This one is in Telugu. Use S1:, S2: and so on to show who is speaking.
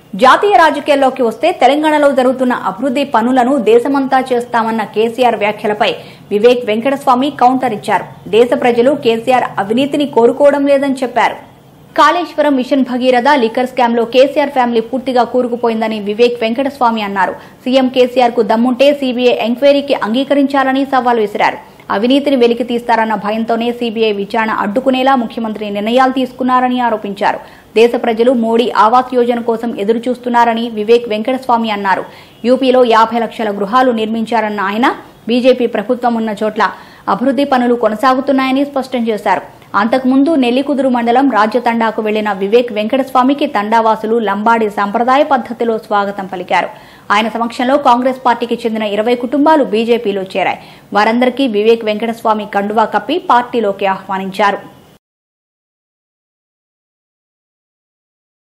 S1: జాతీయ రాజకీయాల్లోకి వస్తే తెలంగాణలో జరుగుతున్న అభివృద్ధి పనులను దేశమంతా చేస్తామన్న కేసీఆర్ వ్యాఖ్యలపై వివేక్ వెంకటస్వామి కౌంటర్ ఇచ్చారు దేశ ప్రజలు కేసీఆర్ అవినీతిని కోరుకోవడం లేదని చెప్పారు Kaleshwaram mission Bhagiratha liquor scam లో కేసీఆర్ ఫ్యామిలీ పూర్తిగా కూరుకుపోయిందని వివేక్ వెంకటస్వామి అన్నారు సీఎం కేసీఆర్ కు దమ్ముంటే సీబీఐ ఎంక్వైరీకి అంగీకరించాలని సవాల్ విసిరారు అవినీతిని వెలికి తీస్తారన్న భయంతోనే సీబీఐ విచారణ అడ్డుకునేలా ముఖ్యమంత్రి నిర్ణయాలు తీసుకున్నారని ఆరోపించారు దేశ ప్రజలు మోడీ ఆవాస్ యోజన కోసం ఎదురు చూస్తున్నారని వివేక్ వెంకటస్వామి అన్నారు యూపీలో యాభై లక్షల గృహాలు నిర్మించారన్న ఆయన బీజేపీ ప్రభుత్వం ఉన్న చోట్ల అభివృద్ధి పనులు కొనసాగుతున్నాయని స్పష్టం చేశారు అంతకుముందు నెల్లికుదురు మండలం రాజ్యతండాకు వెళ్లిన వివేక్ వెంకటస్వామికి తండావాసులు లంబాడి సంప్రదాయ పద్ధతిలో స్వాగతం పలికారు ఆయన సమక్షంలో కాంగ్రెస్ పార్టీకి చెందిన ఇరవై కుటుంబాలు బీజేపీలో చేరాయి వారందరికీ వివేక్ వెంకటస్వామి కండువా కప్పి పార్టీలోకి ఆహ్వానించారు